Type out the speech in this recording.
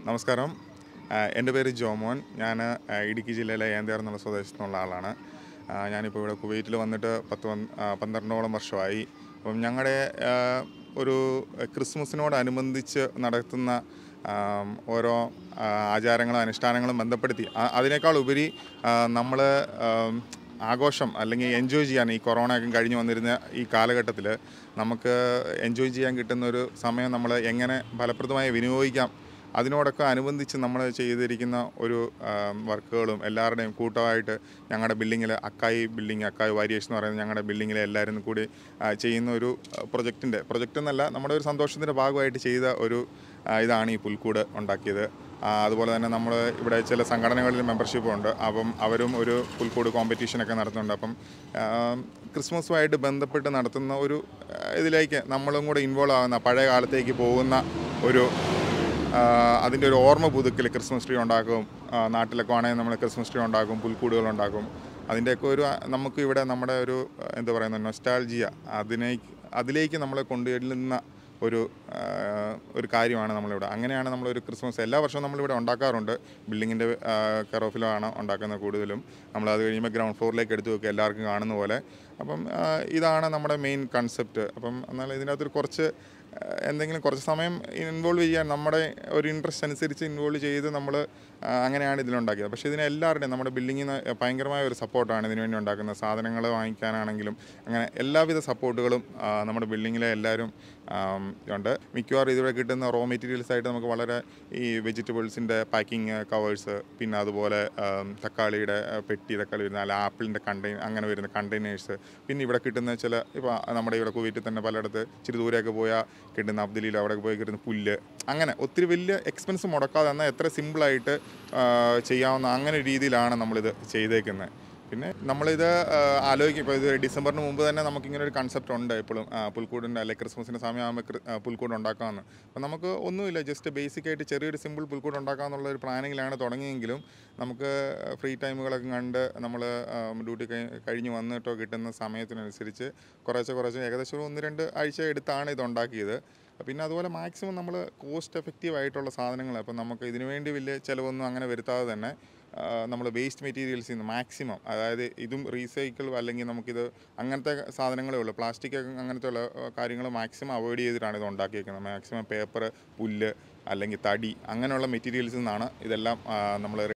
നമസ്കാരം ആ, എൻ്റെ പേര് ജോമോൻ ഞാൻ ആ, ഇടുക്കി ജില്ലയിലെ ഏന്തയാർ എന്നുള്ള സ്വദേശത്തു നിന്നുള്ള ആളാണ് ആ, ഞാനിപ്പോൾ ഇവിടെ കുവൈറ്റിൽ വന്നിട്ട് പത്ത് പന്ത്- ആ, പന്ത്രണ്ടോളം വർഷമായി അപ്പം ഞങ്ങളുടെ ആ, ഒരു ക്രിസ്മസിനോടനുബന്ധിച്ച് നടത്തുന്ന ആം, ഓരോ ആ, ആചാരങ്ങളും അനുഷ്ഠാനങ്ങളും ബന്ധപ്പെടുത്തി ആ- അതിനേക്കാൾ ഉപരി നമ്മൾ ആഘോഷം അല്ലെങ്കിൽ എൻജോയ് ചെയ്യാൻ ഈ കൊറോണ ഒക്കെ കഴിഞ്ഞ് വന്നിരുന്ന ഈ കാലഘട്ടത്തിൽ നമുക്ക് എൻജോയ് ചെയ്യാൻ കിട്ടുന്ന ഒരു സമയം നമ്മൾ എങ്ങനെ ഫലപ്രദമായി വിനിയോഗിക്കാം അതിനോടൊക്കെ അനുബന്ധിച്ച് നമ്മൾ ചെയ്തിരിക്കുന്ന ഒരു ആം, വർക്കുകളും എല്ലാവരുടെയും കൂട്ടമായിട്ട് ഞങ്ങളുടെ ബിൽഡിങ്ങിൽ അക്കായി ബിൽഡിംഗ് അക്കായി വാരിയേഷൻ എന്ന് പറയുന്നത് ഞങ്ങളുടെ ബിൽഡിങ്ങിലെ എല്ലാവരും കൂടി ആ, ചെയ്യുന്ന ഒരു പ്രൊജക്റ്റിൻ്റെ പ്രൊജക്റ്റ് എന്നല്ല നമ്മുടെ ഒരു സന്തോഷത്തിൻ്റെ ഭാഗമായിട്ട് ചെയ്ത ഒരു ആ, ഇതാണ് ഈ പുൽക്കൂട് ഉണ്ടാക്കിയത് ആ, അതുപോലെ തന്നെ നമ്മൾ ഇവിടെ ചില സംഘടനകളിൽ മെമ്പർഷിപ്പ് ഉണ്ട് അപ്പം അവരും ഒരു പുൽക്കൂട് കോമ്പറ്റീഷനൊക്കെ നടത്തുന്നുണ്ട് അപ്പം ആ, ക്രിസ്മസുമായിട്ട് ബന്ധപ്പെട്ട് നടത്തുന്ന ഒരു ആ, ഇതിലേക്ക് നമ്മളും കൂടെ ഇൻവോൾവ് ആകുന്ന പഴയ കാലത്തേക്ക് പോകുന്ന ഒരു അതിൻ്റെ ഒരു ഓർമ്മ പുതുക്കൽ ക്രിസ്മസ് ട്രീ ഉണ്ടാക്കും ആ, നാട്ടിലൊക്കെ ആണെങ്കിൽ നമ്മൾ ക്രിസ്മസ് ട്രീ ഉണ്ടാക്കും പുൽക്കൂടുകൾ ഉണ്ടാക്കും അതിൻ്റെയൊക്കെ ഒരു ആ, നമുക്ക് ഇവിടെ നമ്മുടെ ഒരു ആ, എന്താ പറയുന്ന നൊസ്റ്റാൾജിയ അതിനെ അതിലേക്ക് നമ്മളെ കൊണ്ടുവരുന്ന ഒരു ആ, ഒരു കാര്യമാണ് നമ്മളിവിടെ അങ്ങനെയാണ് നമ്മളൊരു ക്രിസ്മസ് എല്ലാ വർഷവും നമ്മളിവിടെ ഉണ്ടാക്കാറുണ്ട് ബിൽഡിങ്ങിൻ്റെ കെയർ ഓഫിലാണ് ഉണ്ടാക്കുന്നത് കൂടുതലും നമ്മൾ അത് കഴിയുമ്പോൾ ഗ്രൗണ്ട് ഫ്ലോറിലേക്ക് എടുത്തു വെക്കുക എല്ലാവർക്കും കാണുന്ന പോലെ അപ്പം ആ, ഇതാണ് നമ്മുടെ മെയിൻ കൺസെപ്റ്റ് അപ്പം എന്നാൽ ഇതിനകത്തൊരു കുറച്ച് ആ, എന്തെങ്കിലും കുറച്ച് സമയം ഇൻവോൾവ് ചെയ്യാൻ നമ്മുടെ ഒരു ഇൻട്രസ്റ്റ് അനുസരിച്ച് ഇൻവോൾവ് ചെയ്ത് നമ്മൾ അങ്ങനെയാണ് ഇതിലുണ്ടാക്കിയത് പക്ഷേ ഇതിന് എല്ലാവരുടെയും നമ്മുടെ ബിൽഡിങ്ങിൽ നിന്ന് ഭയങ്കരമായ ഒരു സപ്പോർട്ടാണ് ഇതിനു വേണ്ടി ഉണ്ടാക്കുന്നത് സാധനങ്ങൾ വാങ്ങിക്കാനാണെങ്കിലും അങ്ങനെ എല്ലാവിധ സപ്പോർട്ടുകളും ആ, നമ്മുടെ ബിൽഡിങ്ങിലെ എല്ലാവരും ആം, ഉണ്ട് മിക്കവാറും ഇതിവിടെ കിട്ടുന്ന റോ മെറ്റീരിയൽസ് ആയിട്ട് നമുക്ക് വളരെ ഈ വെജിറ്റബിൾസിൻ്റെ പാക്കിങ് കവേഴ്സ് പിന്നെ അതുപോലെ ആം, തക്കാളിയുടെ ആ, പെട്ടി തക്കാളി വരുന്ന അല്ല ആപ്പിളിൻ്റെ കണ്ടെയ്ൻ അങ്ങനെ വരുന്ന കണ്ടെയ്നേഴ്സ് പിന്നെ ഇവിടെ കിട്ടുന്ന ചില ഇപ്പോൾ നമ്മുടെ ഇവിടെ കുവൈറ്റിൽ തന്നെ പലയിടത്ത് ഇച്ചിരി ദൂരെയൊക്കെ പോയാൽ കിട്ടുന്ന അബ്ദുലിയിൽ അവിടെ പോയി കിട്ടുന്ന പുല്ല് അങ്ങനെ ഒത്തിരി വലിയ എക്സ്പെൻസ് മുടക്കാതെ എന്നാൽ എത്ര സിമ്പിളായിട്ട് ചെയ്യാവുന്ന അങ്ങനെ ഒരു രീതിയിലാണ് നമ്മളിത് ചെയ്തേക്കുന്നത് പിന്നെ നമ്മളിത് ആ, ആലോചിക്കും ഇപ്പോൾ ഇത് ഡിസംബറിന് മുമ്പ് തന്നെ നമുക്കിങ്ങനെ ഒരു കൺസെപ്റ്റ് ഉണ്ട് എപ്പോഴും പുൽക്കൂടിൻ്റെ അല്ലെങ്കിൽ ക്രിസ്മസിൻ്റെ സമയമാകുമ്പോൾ പുൽക്കൂട് ഉണ്ടാക്കാമെന്ന് അപ്പോൾ നമുക്ക് ഒന്നുമില്ല ജസ്റ്റ് ബേസിക് ആയിട്ട് ചെറിയൊരു സിമ്പിൾ പുൽക്കൂട് ഉണ്ടാക്കാമെന്നുള്ള ഒരു പ്ലാനിങ്ങിലാണ് തുടങ്ങിയെങ്കിലും നമുക്ക് ഫ്രീ ടൈമുകളൊക്കെ കണ്ട് നമ്മൾ ഡ്യൂട്ടി കഴിഞ്ഞ് വന്നിട്ടോ കിട്ടുന്ന സമയത്തിനനുസരിച്ച് കുറേശ്ശെ കുറേശ്ശെ ഏകദേശം ഒരു ഒന്ന് രണ്ട് ആഴ്ച എടുത്താണ് ഇത് ഉണ്ടാക്കിയത് പിന്നെ അതുപോലെ മാക്സിമം നമ്മൾ കോസ്റ്റ് എഫക്റ്റീവ് ആയിട്ടുള്ള സാധനങ്ങൾ അപ്പം നമുക്ക് ഇതിനു വേണ്ടി വലിയ ചിലവൊന്നും അങ്ങനെ വരുത്താതെ തന്നെ നമ്മൾ വേസ്റ്റ് മെറ്റീരിയൽസിൽ നിന്ന് മാക്സിമം അതായത് ഇതും റീസൈക്കിൾ അല്ലെങ്കിൽ നമുക്കിത് അങ്ങനത്തെ സാധനങ്ങളേ ഉള്ളൂ പ്ലാസ്റ്റിക് അങ്ങനത്തെ ഉള്ള കാര്യങ്ങൾ മാക്സിമം അവോയ്ഡ് ചെയ്തിട്ടാണ് ഇത് ഉണ്ടാക്കിയേക്കുന്നത് മാക്സിമം പേപ്പർ പുല്ല് അല്ലെങ്കിൽ തടി അങ്ങനെയുള്ള മെറ്റീരിയൽസിൽ നിന്നാണ് ഇതെല്ലാം നമ്മൾ